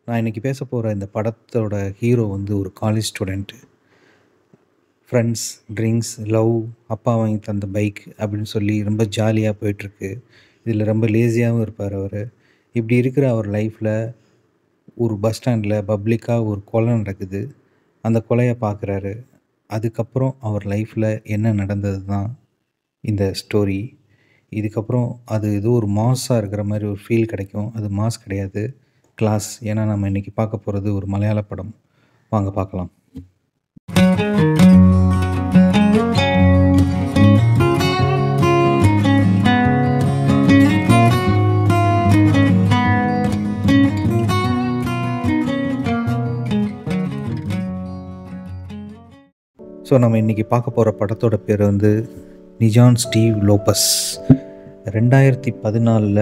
நான் இன்னைக்கு பேச போற இந்த படத்தோட ஹீரோ வந்து ஒரு college student. Friends, drinks, love, அப்பா வாங்கி தந்த பைக் அப்படின்னு சொல்லி ரொம்ப ஜாலியா போயிட்டுருக்கு. இதில ரொம்ப லேசியாவும் இருப்பாரு அவரு. இப்படி இருக்கிற அவர் லைஃப்ல ஒரு பஸ் ஸ்டாண்ட்ல பப்ளிக்கா ஒரு கொலை நடக்குது. அந்த கொலைய பார்க்குறாரு. அதுக்கப்புறம் அவர் லைஃப்ல என்ன நடந்தது தான் இந்த ஸ்டோரி. இதுக்கப்புறம் அது ஏதோ ஒரு மாஸா இருக்கிற மாரி ஒரு ஃபீல் கிடைக்கும். அது மாஸ் கிடையாது. கிளாஸ். ஏன்னா நம்ம இன்னைக்கு பார்க்க போறது ஒரு மலையாள படம். வாங்க பார்க்கலாம். ஸோ நம்ம இன்னைக்கு பார்க்க போற படத்தோட பேர் வந்து நிஜான் ஸ்டீவ் லோபஸ். 2014ல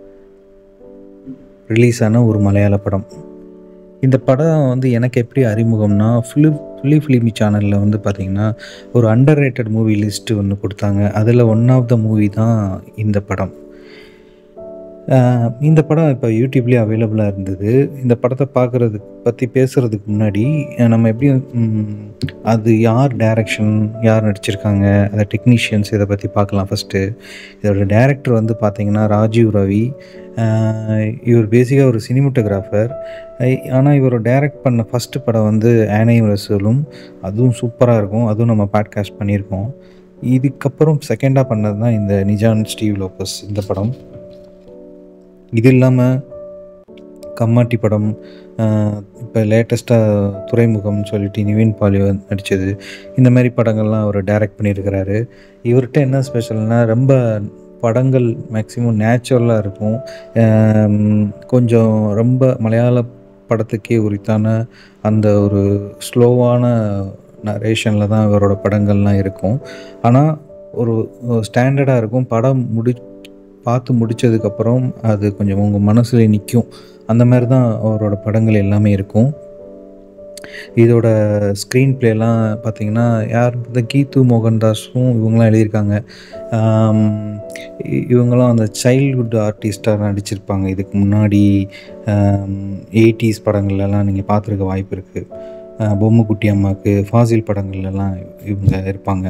ரிலீஸ் ஆன ஒரு மலையாள படம். இந்த படம் வந்து எனக்கு எப்படி அறிமுகம்னா, ஃபிலிப் ஃபிலி ஃபிலிமி சேனல்ல வந்து பார்த்தீங்கன்னா, ஒரு அண்டர் ரேட்டட் மூவி லிஸ்ட் ஒண்ணு குடுத்தாங்க. அதில ஒன் ஆஃப் த மூவி தான் இந்த படம். அ இந்த படம் இப்ப YouTubeலயே அவைலபிளா இருந்தது. இந்த படத்த பார்க்குறதுக்கு பத்தி பேசுறதுக்கு முன்னாடி, நம்ம எப்படியும் ம் அது யார் டைரக்ஷன், யார் நடிச்சிருக்காங்க, அந்த டெக்னீஷியன்ஸ் இத பத்தி பார்க்கலாம் ஃபர்ஸ்ட்டு. இதோட டைரக்டர் வந்து பார்த்தீங்கன்னா, ராஜீவ் ரவி. அ இவர் பேசிக்கா ஒரு சினிமாட்டோகிராஃபர். ஐ ஆனா இவரு டைரக்ட் பண்ண ஃபர்ஸ்ட் படம் வந்து ஆனையும் ரசூலும். அதுவும் சூப்பரா இருக்கும். அதுவும் நம்ம பாட்காஸ்ட் பண்ணியிருக்கோம். இதுக்கப்புறம் செகண்டா பண்ணது தான் இந்த நிஜான் ஸ்டீவ் லோபஸ் இந்த படம். இது இல்லாம கம்மாட்டி படம், அ இப்ப லேட்டஸ்ட்டா துறைமுகம்னு சொல்லிட்டு நிவின் பாலி வந்து நடிச்சது. இந்த மாரி படங்கள்லாம் அவரு டைரக்ட் பண்ணியிருக்கிறாரு. இவர்ட்ட என்ன ஸ்பெஷல்னா, ரொம்ப படங்கள் மேக்ஸிமம் நேச்சுரலா இருக்கும். அ கொஞ்சம் ரொம்ப மலையாள படத்துக்கே உரித்தான அந்த ஒரு ஸ்லோவான நரேஷன்ல தான் இவரோட படங்கள்லாம் இருக்கும். ஆனா ஒரு ஸ்டாண்டர்டா இருக்கும். படம் முடி பார்த்து முடிச்சதுக்கப்புறம் அது கொஞ்சம் உங்க மனசுல நிக்கும். அந்த மாரி தான் அவரோட படங்கள் எல்லாமே இருக்கும். இதோட ஸ்க்ரீன் ப்ளேலாம் பார்த்தீங்கன்னா, யார் இந்த கீது மோகன்தாஸும் இவங்கலாம் எழுதியிருக்காங்க. அம் இ இவங்கலாம் அந்த சைல்ட்ஹுட் ஆர்டிஸ்ட்டா நடிச்சிருப்பாங்க. இதுக்கு முன்னாடி அம் 80ஸ் படங்கள்லலாம் நீங்க பார்த்துருக்க வாய்ப்பு இருக்கு. அ பொம்முக்குட்டி அம்மாக்கு, ஃபாசில் படங்கள்லலாம் இவங்க இருப்பாங்க.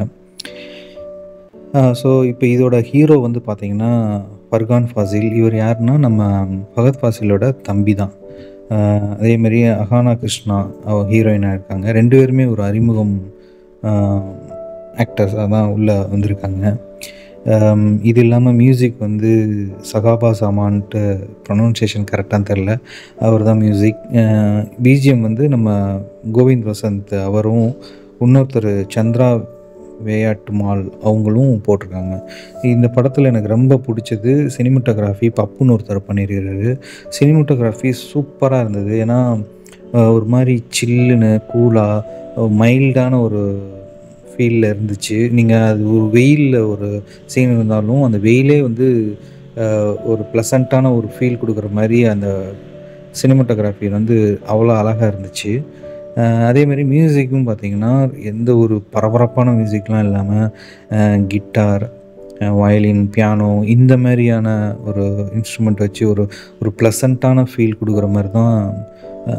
அ ஸோ இப்ப இதோட ஹீரோ வந்து பார்த்தீங்கன்னா, ஃபர்கான் ஃபாசில். இவர் யாருன்னா, நம்ம ஃபகத் ஃபாசிலோட தம்பி தான். அ அதே மாரி அஹானா கிருஷ்ணா அவ ஹீரோயினா இருக்காங்க. 2 பேருமே ஒரு அறிமுகம் அ ஆக்டர்ஸா தான் உள்ள வந்திருக்காங்க. அம் இது இல்லாம மியூசிக் வந்து சகாபா சாமான்ட்டு ப்ரொனன்சியேஷன் கரெக்ட்டான்னு தெரியல. அவர் தான் மியூசிக். அ பிஜிஎம் வந்து நம்ம கோவிந்த் வசந்த் அவரும், இன்னொருத்தர் சந்திரா வேயாட்டுமால் அவங்களும் போட்டிருக்காங்க. இந்த படத்தில எனக்கு ரொம்ப புடிச்சது சினிமாட்டோகிராஃபி பப்புன்னு ஒருத்தர் பண்ணியிருக்காரு. சினிமாட்டோகிராஃபி சூப்பரா இருந்தது. ஏன்னா, அ ஒரு மாரி சில்லுன்னு, கூலா, மைல்டான ஒரு ஃபீல்ல இருந்துச்சு. நீங்க அது ஒரு வெயில்ல ஒரு சீன் இருந்தாலும், அந்த வெயிலே வந்து அ ஒரு ப்ளசன்ட்டான ஒரு ஃபீல் குடுக்குற மாரி அந்த சினிமாட்டோகிராஃபி வந்து அவ்வளோ அழகா இருந்துச்சு. அ அதே மாரி மியூசிக்கும் பார்த்தீங்கன்னா, எந்த ஒரு பரபரப்பான மியூசிக்லாம் இல்லாம, அ கிட்டார், அ வயலின், பியானோ இந்த மாரியான ஒரு இன்ஸ்ட்ருமெண்ட் வச்சு ஒரு ஒரு ப்ளசன்ட்டான ஃபீல் குடுக்குற மாரி தான் அ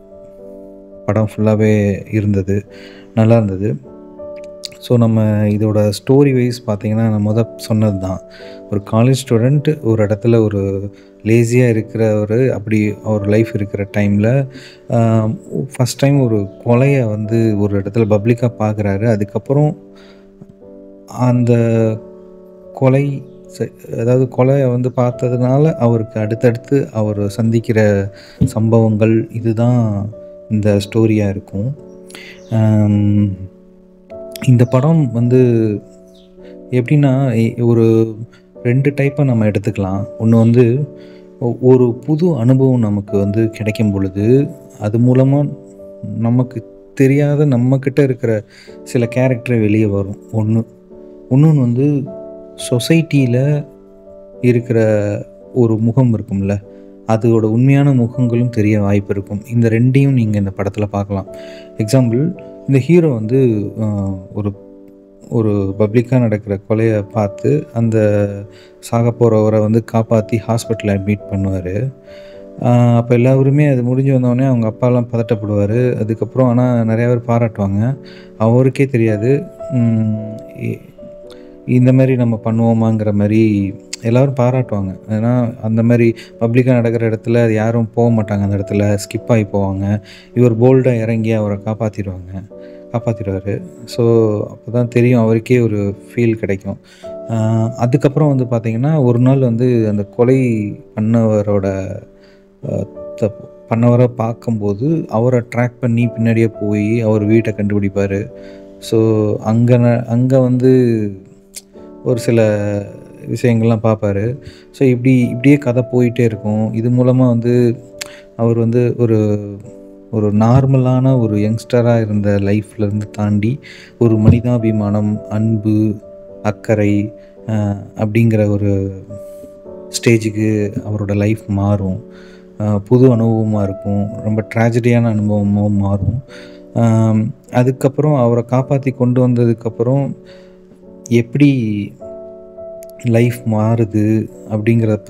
படம் ஃபுல்லாவே இருந்தது. நல்லா இருந்தது. ஸோ நம்ம இதோட ஸ்டோரி வைஸ் பார்த்தீங்கன்னா, நான் மொத சொன்னது தான். ஒரு காலேஜ் ஸ்டூடண்ட் ஒரு இடத்துல ஒரு லேசியா இருக்கிறவரு, அப்படி அவர் லைஃப் இருக்கிற டைம்ல, அ ஃபர்ஸ்ட் டைம் ஒரு கொலைய வந்து ஒரு இடத்துல பப்ளிக்கா பார்க்குறாரு. அதுக்கப்புறம் அந்த கொலை செ அதாவது கொலைய வந்து பார்த்ததுனால, அவருக்கு அடுத்தடுத்து அவரு சந்திக்கிற சம்பவங்கள் இதுதான் இந்த ஸ்டோரியா இருக்கும். அம் இந்த படம் வந்து எப்படின்னா, எ ஒரு 2 டைப்பா நம்ம எடுத்துக்கலாம். ஒண்ணு வந்து ஒ ஒரு புது அனுபவம் நமக்கு வந்து கிடைக்கும் பொழுது, அது மூலமா நமக்கு தெரியாத நம்மகிட்ட இருக்கிற சில கேரக்டர் வெளிய வரும். ஒண்ணு. இன்னொன்னு வந்து சொசைட்டில இருக்கிற ஒரு முகம் இருக்கும்ல, அதோட உண்மையான முகங்களும் தெரிய வாய்ப்பு இருக்கும். இந்த 2யும் நீங்க இந்த படத்தில பார்க்கலாம். எக்ஸாம்பிள் இந்த ஹீரோ வந்து அ ஒரு ஒரு பப்ளிக்கா நடக்கிற கொலைய பார்த்து, அந்த சாகப்போறவர வந்து காப்பாத்தி ஹாஸ்பிட்டல்ல அட்மிட் பண்ணுவாரு. அப்போ எல்லாருமே அது முடிஞ்சு வந்தோடனே அவங்க அப்பாலாம் பதட்டப்படுவார் அதுக்கப்புறம் ஆனால் நிறையா பேர் பாராட்டுவாங்க அவருக்கே தெரியாது உம், இ- இந்த மாதிரி நம்ம பண்ணுவோமாங்கிற மாதிரி எல்லோரும் பாராட்டுவாங்க ஏன்னா அந்த மாதிரி பப்ளிக்காக நடக்கிற இடத்துல அது யாரும் போக மாட்டாங்க அந்த இடத்துல ஸ்கிப் ஆகி போவாங்க இவர் போல்டாக இறங்கி அவரை காப்பாற்றிடுவாங்க காப்பாற்றிடுவார் ஸோ அப்போ தான் தெரியும் அவருக்கே ஒரு ஃபீல் கிடைக்கும் ஆஹ் அதுக்கப்புறம் வந்து பார்த்திங்கன்னா ஒரு நாள் வந்து அந்த கொலை பண்ணவரோட ஆஹ் த- பண்ணவரை பார்க்கும்போது அவரை ட்ராக் பண்ணி பின்னாடியே போய் அவர் வீட்டை கண்டுபிடிப்பார் ஸோ அங்கே அங்கே வந்து ஒரு சில விஷயங்கள்லாம் பார்ப்பாரு ஸோ இப்படி இப்படியே கதை போயிட்டே இருக்கும் இது மூலமாக வந்து அவர் வந்து ஒரு ஒரு நார்மலான ஒரு யங்ஸ்டராக இருந்த லைஃப்லேருந்து தாண்டி ஒரு மனிதாபிமானம் அன்பு அக்கறை ஆஹ், அப்படிங்கிற ஒரு ஸ்டேஜுக்கு அவரோட லைஃப் மாறும் ஆஹ், புது அனுபவமாக இருக்கும் ரொம்ப ட்ராஜடியான அனுபவமாகவும் மாறும் ஆம், அதுக்கப்புறம் அவரை காப்பாற்றி கொண்டு வந்ததுக்கப்புறம் எப்படி லைஃப் மாறுது அப்படிங்கிறப்ப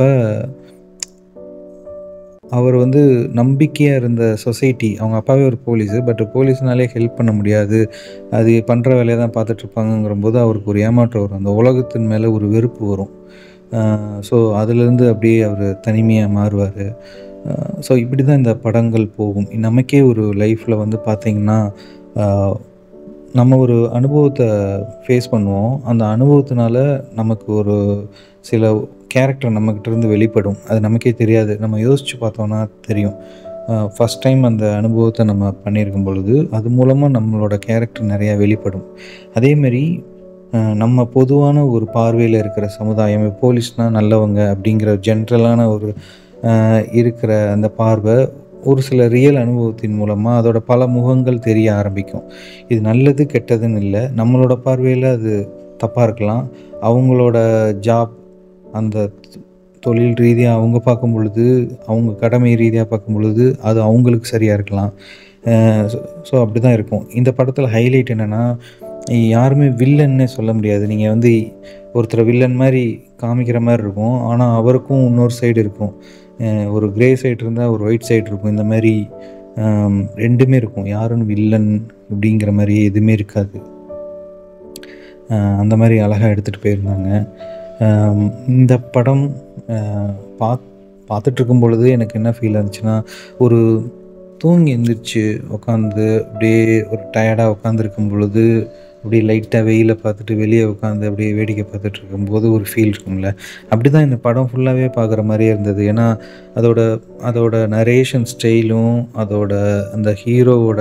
அவர் வந்து நம்பிக்கையாக இருந்த சொசைட்டி அவங்க அப்பாவே ஒரு போலீஸு பட் போலீஸ்னாலே ஹெல்ப் பண்ண முடியாது அது பண்ணுற வேலையை தான் பார்த்துட்ருப்பாங்கங்கிற போது அவருக்கு ஒரு ஏமாற்றம் வரும் அந்த உலகத்தின் மேலே ஒரு வெறுப்பு வரும் ஸோ அதுலேருந்து அப்படியே அவர் தனிமையாக மாறுவார் ஸோ இப்படி தான் இந்த படங்கள் போகும் நமக்கே ஒரு லைஃப்பில் வந்து பார்த்திங்கன்னா ஆஹ், நம்ம ஒரு அனுபவத்தை ஃபேஸ் பண்ணுவோம் அந்த அனுபவத்தினால நமக்கு ஒரு சில கேரக்டர் நம்மக்கிட்ட இருந்து வெளிப்படும் அது நமக்கே தெரியாது நம்ம யோசித்து பார்த்தோன்னா தெரியும் ஃபஸ்ட் டைம் அந்த அனுபவத்தை நம்ம பண்ணியிருக்கும் பொழுது அது மூலமாக நம்மளோட கேரக்டர் நிறையா வெளிப்படும் அதேமாரி அஹ், நம்ம பொதுவான ஒரு பார்வையில் இருக்கிற சமுதாயம் போலீஸ்னால் நல்லவங்க அப்படிங்கிற ஜென்ரலான ஒரு அஹ், இருக்கிற அந்த பார்வை ஒரு சில ரியல் அனுபவத்தின் மூலமாக அதோட பல முகங்கள் தெரிய ஆரம்பிக்கும் இது நல்லது கெட்டதுன்னு இல்லை நம்மளோட பார்வையில் அது தப்பாக இருக்கலாம் அவங்களோட ஜாப் அந்த தொ- தொழில் ரீதியாக அவங்க பார்க்கும் பொழுது அவங்க கடமை ரீதியாக பார்க்கும் பொழுது அது அவங்களுக்கு சரியாக இருக்கலாம் ஸோ அப்படி தான் இருக்கும் இந்த படத்தில் ஹைலைட் என்னென்னா யாருமே வில்லன்னே சொல்ல முடியாது நீங்கள் வந்து ஒருத்தரை வில்லன் மாதிரி காமிக்கிற மாதிரி இருக்கும் ஆனால் அவருக்கும் இன்னொரு சைடு இருக்கும் அஹ் ஒரு கிரே சைடு இருந்தால் ஒரு ஒயிட் சைடு இருக்கும் இந்த மாதிரி ஆம், ரெண்டுமே இருக்கும் யாரும் வில்லன் இப்படிங்கிற மாதிரி எதுவுமே இருக்காது அஹ் அந்த மாதிரி அழகாக எடுத்துகிட்டு போயிருந்தாங்க ஆம், இந்த படம் அஹ், பாத் பார்த்துட்டு இருக்கும் பொழுது எனக்கு என்ன ஃபீல் ஆச்சுன்னா ஒரு தூங்கி எந்திரிச்சு உட்காந்து அப்படியே ஒரு டயர்டாக உட்காந்துருக்கும் பொழுது அப்படியே லைட்டாக வெயிலை பார்த்துட்டு வெளியே உட்காந்து அப்படியே வேடிக்கை பார்த்துட்டு இருக்கும்போது ஒரு ஃபீல் இருக்கும்ல அப்படி தான் இந்த படம் ஃபுல்லாகவே பார்க்குற மாதிரியே இருந்தது ஏன்னா அதோட அதோட நரேஷன் ஸ்டைலும் அதோட அந்த ஹீரோவோட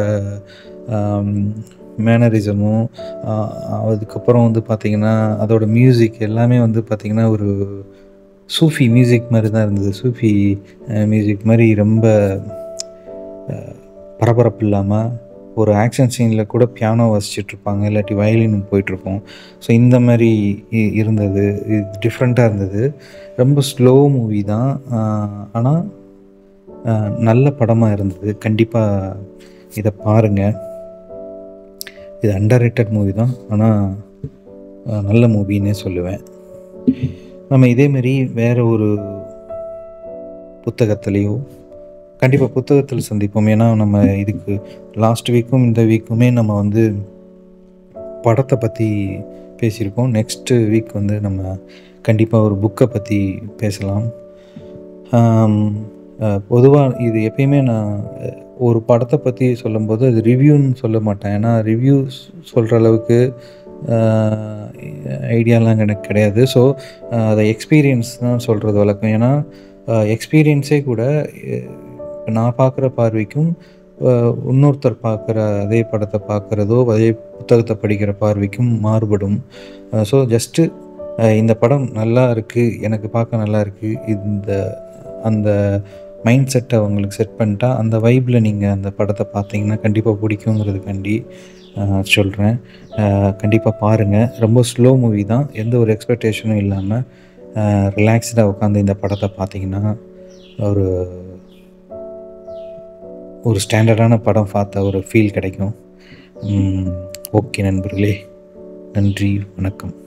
மேனரிசமும் அதுக்கப்புறம் வந்து பார்த்திங்கன்னா அதோட மியூசிக் எல்லாமே வந்து பார்த்திங்கன்னா ஒரு சூஃபி மியூசிக் மாதிரி தான் இருந்தது சூஃபி மியூசிக் மாதிரி ரொம்ப அஹ், பரபரப்பு இல்லாமல் ஒரு ஆக்ஷன் சீனில் கூட பியானோ வாசிச்சிட்ருப்பாங்க இல்லாட்டி வயலின் போயிட்டுருப்போம் ஸோ இந்த மாதிரி இ- இருந்தது இது டிஃப்ரெண்ட்டாக இருந்தது ரொம்ப ஸ்லோ மூவி தான் ஆனால் நல்ல படமாக இருந்தது கண்டிப்பாக இதை பாருங்கள் இது அண்டர் ரேட்டட் மூவி தான் ஆனால் நல்ல மூவின்னே சொல்லுவேன் நம்ம இதேமாரி வேறு ஒரு புத்தகத்துலேயோ கண்டிப்பாக புத்தகத்தில் சந்திப்போம் ஏன்னா நம்ம இதுக்கு லாஸ்ட் வீக்கும் இந்த வீக்குமே நம்ம வந்து படத்தை பற்றி பேசியிருக்கோம் நெக்ஸ்ட்டு வீக் வந்து நம்ம கண்டிப்பாக ஒரு புக்கை பற்றி பேசலாம் பொதுவாக இது எப்பயுமே நான் அஹ், ஒரு படத்தை பற்றி சொல்லும்போது அது ரிவ்யூன்னு சொல்ல மாட்டேன் ஏன்னா ரிவ்யூ சொல்கிற அளவுக்கு ஐடியாலாம் எனக்கு கிடையாது ஸோ அதை எக்ஸ்பீரியன்ஸ் தான் சொல்கிறது வழக்கம் ஏன்னா எக்ஸ்பீரியன்ஸே கூட அஹ், இப்ப நான் பார்க்குற பார்வைக்கும் அஹ், இன்னொருத்தர் பார்க்குற அதே படத்தை பார்க்குறதோ அதே புத்தகத்தை படிக்கிற பார்வைக்கும் மாறுபடும் ஸோ ஜஸ்ட்டு இந்த படம் நல்லா இருக்குது எனக்கு பார்க்க நல்லா இருக்குது இந்த அந்த மைண்ட் செட்டை உங்களுக்கு செட் பண்ணிட்டா அந்த வைப்பில் நீங்கள் அந்த படத்தை பார்த்தீங்கன்னா கண்டிப்பாக பிடிக்குங்கிறதுக்காண்டி சொல்கிறேன் கண்டிப்பாக பாருங்கள் ரொம்ப ஸ்லோ மூவி தான் எந்த ஒரு எக்ஸ்பெக்டேஷனும் இல்லாமல் ரிலாக்ஸ்டாக உட்காந்து இந்த படத்தை பார்த்தீங்கன்னா ஒரு ஒரு ஸ்டாண்டர்டான படம் பார்த்த ஒரு ஃபீல் கிடைக்கும் ஓகே நண்பர்களே நன்றி வணக்கம்